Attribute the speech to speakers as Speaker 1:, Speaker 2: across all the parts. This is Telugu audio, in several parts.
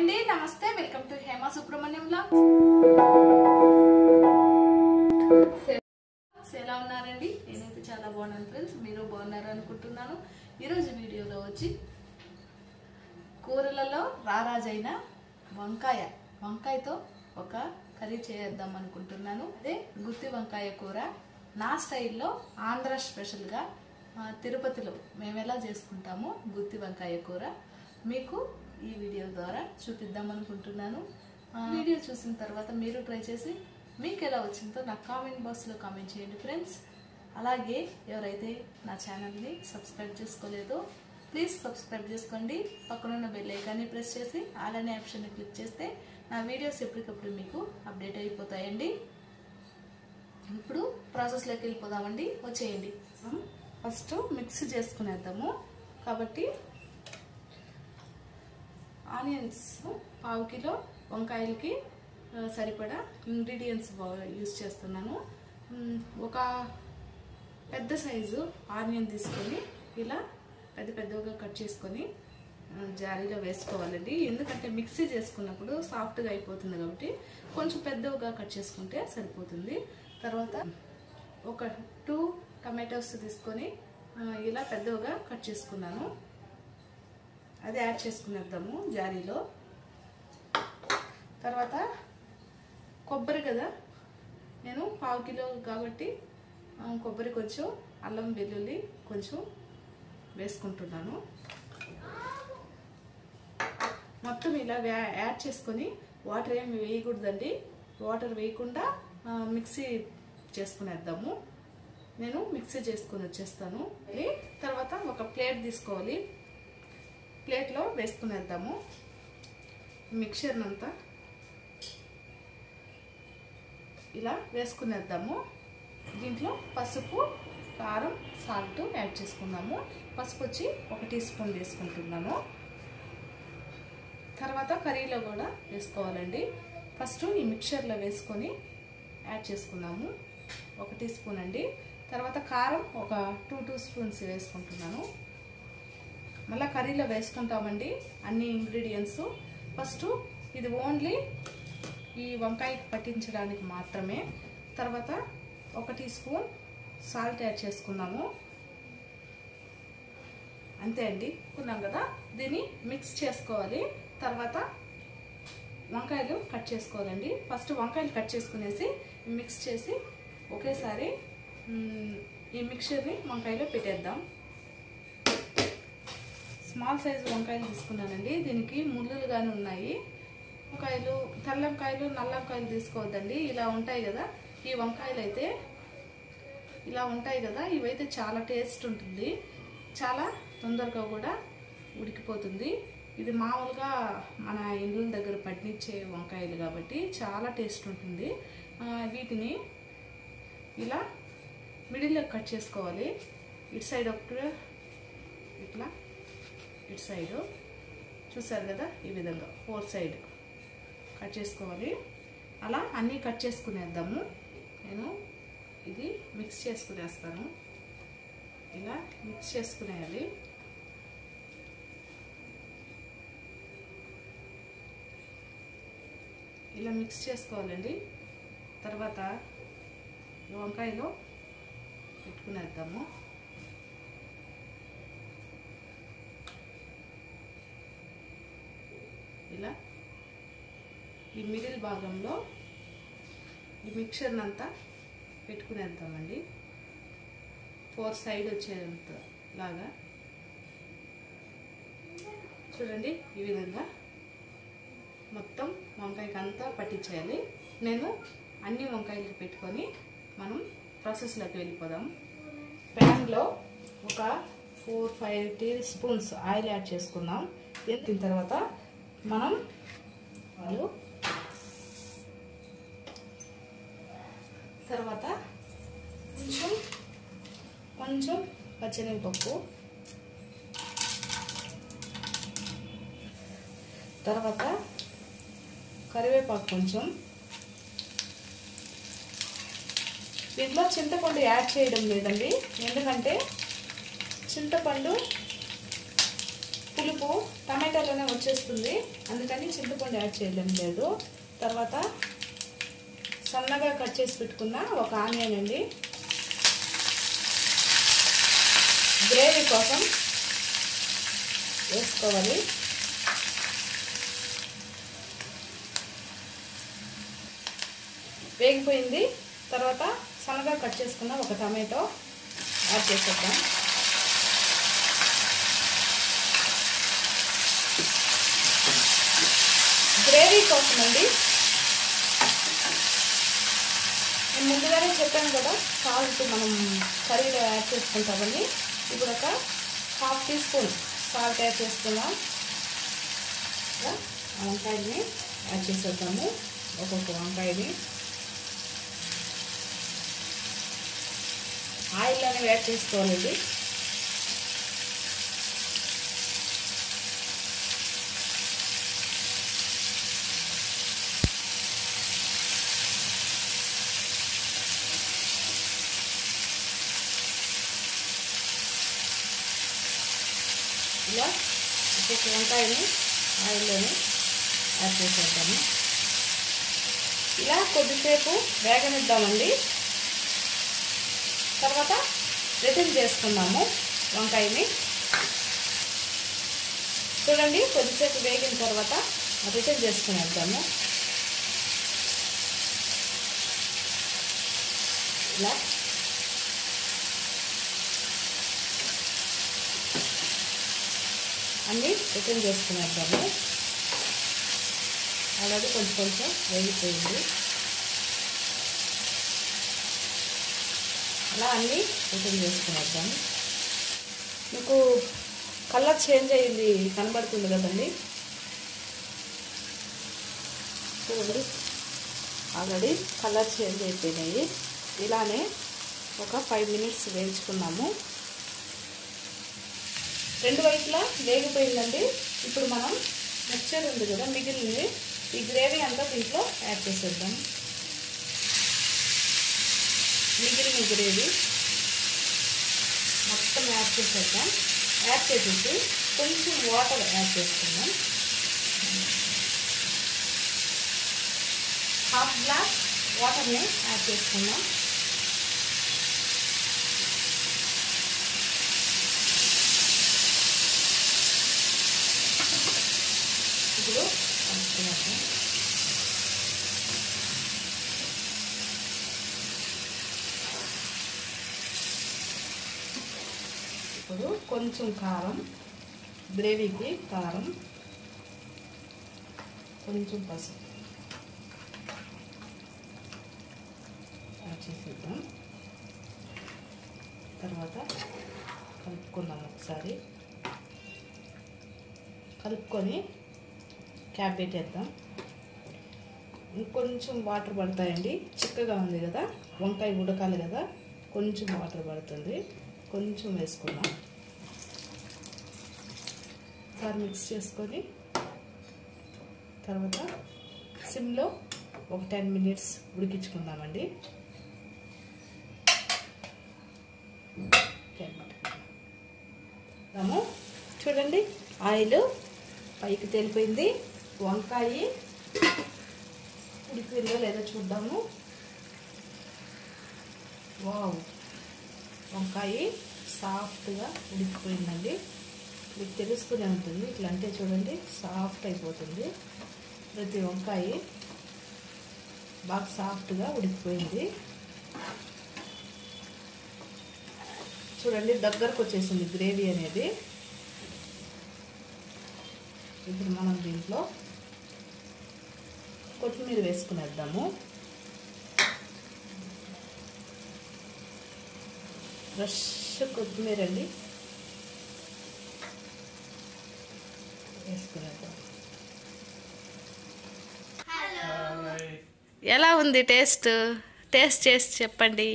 Speaker 1: అండి నమస్తే welcome to Hema Subrahmanyam blog ఎలా ఉన్నారండి నేనైతే చాలా బాగున్నాను ఫ్రెండ్స్ మీరు బాగున్నారు అనుకుంటున్నాను ఈరోజు వీడియోలో వచ్చి కూరలలో రారాజైన వంకాయ వంకాయతో ఒక కర్రీ చేద్దాం అనుకుంటున్నాను అదే గుత్తి వంకాయ కూర నా స్టైల్లో ఆంధ్ర స్పెషల్గా ఆ, తిరుపతిలో మేము ఎలా చేసుకుంటామో గుత్తి వంకాయ కూర మీకు ఈ వీడియో ద్వారా చూపిద్దాం అనుకుంటున్నాను ఆ, వీడియో చూసిన తర్వాత మీరు ట్రై చేసి మీకు ఎలా వచ్చిందో నాకు కామెంట్ బాక్స్లో కామెంట్ చేయండి ఫ్రెండ్స్ అలాగే ఎవరైతే నా ఛానల్ని సబ్స్క్రైబ్ చేసుకోలేదో ప్లీజ్ సబ్స్క్రైబ్ చేసుకోండి పక్కనున్న బెల్ ఐకాన్ని ప్రెస్ చేసి అలానే ఆప్షన్ని క్లిక్ చేస్తే నా వీడియోస్ ఎప్పటికప్పుడు మీకు అప్డేట్ అయిపోతాయండి ఇప్పుడు ప్రాసెస్లోకి వెళ్ళిపోదామండి వచ్చేయండి ఫస్ట్ మిక్స్ చేసుకునేద్దాము కాబట్టి ఆనియన్స్ పావు కిలో వంకాయలకి ఆ, సరిపడా ఇంగ్రీడియంట్స్ యూస్ చేస్తున్నాను మ్, ఒక పెద్ద సైజు ఆనియన్ తీసుకొని ఇలా పెద్ద పెద్దగా కట్ చేసుకొని ఆ, జారీలో వేసుకోవాలండి ఎందుకంటే మిక్సీ చేసుకున్నప్పుడు సాఫ్ట్గా అయిపోతుంది కాబట్టి కొంచెం పెద్దగా కట్ చేసుకుంటే సరిపోతుంది తర్వాత ఒక టూ టమాటోస్ తీసుకొని ఆ, ఇలా పెద్దగా కట్ చేసుకున్నాను అది యాడ్ చేసుకునేద్దాము జారీలో తర్వాత కొబ్బరి కదా నేను పావు కిలో కాబట్టి ఆ, కొబ్బరి కొంచెం అల్లం వెల్లుల్లి కొంచెం వేసుకుంటున్నాను మొత్తం ఇలా వ్యా- యాడ్ చేసుకొని వాటర్ ఏమి వేయకూడదండి వాటర్ వేయకుండా ఆ, మిక్సీ చేసుకునేద్దాము నేను మిక్సీ చేసుకొని వచ్చేస్తాను ఇది తర్వాత ఒక ప్లేట్ తీసుకోవాలి ప్లేట్లో వేసుకునేద్దాము మిక్చర్ని అంతా ఇలా వేసుకునేద్దాము దీంట్లో పసుపు కారం సాల్ట్ యాడ్ చేసుకుందాము పసుపు వచ్చి ఒక టీ స్పూన్ వేసుకుంటున్నాను తర్వాత కర్రీలో కూడా వేసుకోవాలండి ఫస్ట్ ఈ మిక్చర్లో వేసుకొని యాడ్ చేసుకున్నాము ఒక టీ స్పూన్ అండి తర్వాత కారం ఒక టూ టూ స్పూన్స్ వేసుకుంటున్నాను మళ్ళీ కర్రీలో వేసుకుంటామండి అన్ని ఇంగ్రీడియంట్స్ ఫస్ట్ ఇది ఓన్లీ ఈ వంకాయకి పట్టించడానికి మాత్రమే తర్వాత ఒక టీ స్పూన్ సాల్ట్ యాడ్ చేసుకుందాము అంతే అండి కున్నాం కదా దీన్ని మిక్స్ చేసుకోవాలి తర్వాత వంకాయలు కట్ చేసుకోవాలండి ఫస్ట్ వంకాయలు కట్ చేసుకునేసి మిక్స్ చేసి ఒకేసారి మ్, ఈ మిక్చర్ని వంకాయలో పెట్టేద్దాం స్మాల్ సైజు వంకాయలు తీసుకున్నానండి దీనికి ముళ్ళులు కానీ ఉన్నాయి వంకాయలు తెల్ల వంకాయలు నల్ల వంకాయలు తీసుకోవద్దండి ఇలా ఉంటాయి కదా ఈ వంకాయలు అయితే ఇలా ఉంటాయి కదా ఇవైతే చాలా టేస్ట్ ఉంటుంది చాలా తొందరగా కూడా ఉడికిపోతుంది ఇది మామూలుగా మన ఇండ్ల దగ్గర పండించే వంకాయలు కాబట్టి చాలా టేస్ట్ ఉంటుంది ఆ, వీటిని ఇలా మిడిల్లో కట్ చేసుకోవాలి ఇటు సైడ్ ఒక ఇట్లా ఇటు సైడు చూసారు కదా ఈ విధంగా ఫోర్ సైడ్ కట్ చేసుకోవాలి అలా అన్నీ కట్ చేసుకునేద్దాము నేను ఇది మిక్స్ చేసుకునేస్తాను ఇలా మిక్స్ చేసుకునేయాలి ఇలా మిక్స్ చేసుకోవాలండి తర్వాత ఈ వంకాయలో పెట్టుకునేద్దాము ఇలా ఈ మిడిల్ భాగంలో ఈ మిక్చర్ని అంతా పెట్టుకునేద్దామండి ఫోర్ సైడ్ వచ్చేంత లాగా చూడండి ఈ విధంగా మొత్తం వంకాయకి అంతా పట్టించేయాలి నేను అన్ని వంకాయలు పెట్టుకొని మనం ప్రాసెస్లోకి వెళ్ళిపోదాం ప్యాన్లో ఒక four five teaspoons oil add చేసుకుందాం దీని తర్వాత మనం వాళ్ళు తర్వాత కొంచెం కొంచెం పచ్చనిపప్పు తర్వాత కరివేపాకు కొంచెం దీంట్లో చింతపండు యాడ్ చేయడం లేదండి ఎందుకంటే చింతపండు పులుపు టమాటాలోనే వచ్చేస్తుంది అందుకని చింతపండు యాడ్ చేయడం లేదు తర్వాత సన్నగా కట్ చేసి పెట్టుకున్న ఒక ఆనియన్ అండి గ్రేవీ కోసం వేసుకోవాలి వేగిపోయింది తర్వాత సన్నగా కట్ చేసుకున్న ఒక టమాటో యాడ్ చేసేద్దాం గ్రేవీ కోసం అండి నేను ముందుగానే చెప్పాను కదా సాల్ట్ మనం కర్రీలో యాడ్ చేసుకుంటామని ఇప్పుడు ఒక half teaspoon salt add చేసుకుందాం ఇలా వంకాయని యాడ్ చేసేద్దాము ఒక్కొక్క వంకాయని ఆయిల్ అనేవి యాడ్ చేసుకోవాలండి ఇలా ఒక్కొక్క వంకాయని ఆయిల్లోనే యాడ్ చేసేద్దాము ఇలా కొద్దిసేపు వేగనిద్దామండి తర్వాత రిటర్న్ చేసుకున్నాము వంకాయని చూడండి కొద్దిసేపు వేగిన తర్వాత రిటర్న్ చేసుకుని వెళ్తాము ఇలా అన్నీ రిటర్న్ చేసుకుని వెళ్తాము అలాగే కొంచెం కొంచెం వేగిపోయింది అలా అన్నీ రిటర్న్ చేసుకునేద్దాం మీకు కలర్ చేంజ్ అయ్యింది కనబడుతుంది కదండి చూడండి ఆల్రెడీ కలర్ చేంజ్ అయిపోయినాయి ఇలానే ఒక ఫైవ్ మినిట్స్ వేయించుకున్నాము రెండు వైపులా వేగిపోయిందండి ఇప్పుడు మనం మిక్చర్ ఉంది కదా మిగిలింది ఈ గ్రేవీ అంతా దీంట్లో యాడ్ చేసేద్దాం మిగిలిన గ్రేవీ మొత్తం యాడ్ చేసేద్దాం యాడ్ చేసేసి కొంచెం వాటర్ యాడ్ చేసుకుందాం హాఫ్ గ్లాస్ వాటర్ని యాడ్ చేసుకుందాం ఇప్పుడు కలుపుకున్నాము ఇప్పుడు కొంచెం కారం గ్రేవీకి కారం కొంచెం పసుపు యాడ్ చేసేద్దాం తర్వాత కలుపుకుందాం ఒకసారి కలుపుకొని క్యాప్ పెట్టేద్దాం ఇంకొంచెం వాటర్ పడతాయండి చిక్కగా ఉంది కదా వంకాయ ఉడకాలి కదా కొంచెం వాటర్ పడుతుంది కొంచెం వేసుకుందాం ఒకసారి మిక్స్ చేసుకొని తర్వాత సిమ్లో ఒక టెన్ మినిట్స్ ఉడికించుకుందామండి దాము చూడండి ఆయిల్ పైకి తేలిపోయింది వంకాయ ఉడికిందో లేదో చూద్దాము వావ్ వంకాయ సాఫ్ట్గా ఉడికిపోయిందండి మీకు తెలుస్తూనే ఉంటుంది ఇట్లా అంటే చూడండి సాఫ్ట్ అయిపోతుంది ప్రతి వంకాయ బాగా సాఫ్ట్గా ఉడికిపోయింది చూడండి దగ్గరకు వచ్చేసింది గ్రేవీ అనేది ఇప్పుడు మనం దీంట్లో కొత్తిమీర వేసుకునేద్దాము ఫ్రెష్ కొత్తిమీర అండి వేసుకునేద్దాం ఎలా ఉంది టేస్ట్ టేస్ట్ చేసి చెప్పండి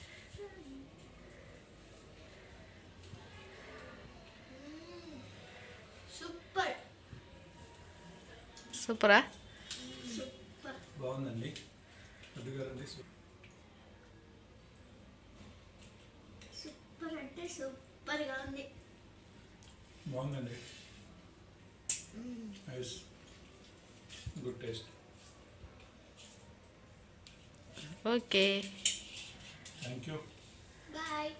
Speaker 2: సూపర్
Speaker 1: సూపరా
Speaker 2: సూపర్
Speaker 3: బాగుందండి అడ్డుగారండి
Speaker 2: సూపర్ అంటే సూపర్గా ఉంది
Speaker 3: బాగుందండి nice good taste
Speaker 1: okay
Speaker 3: thank you
Speaker 2: bye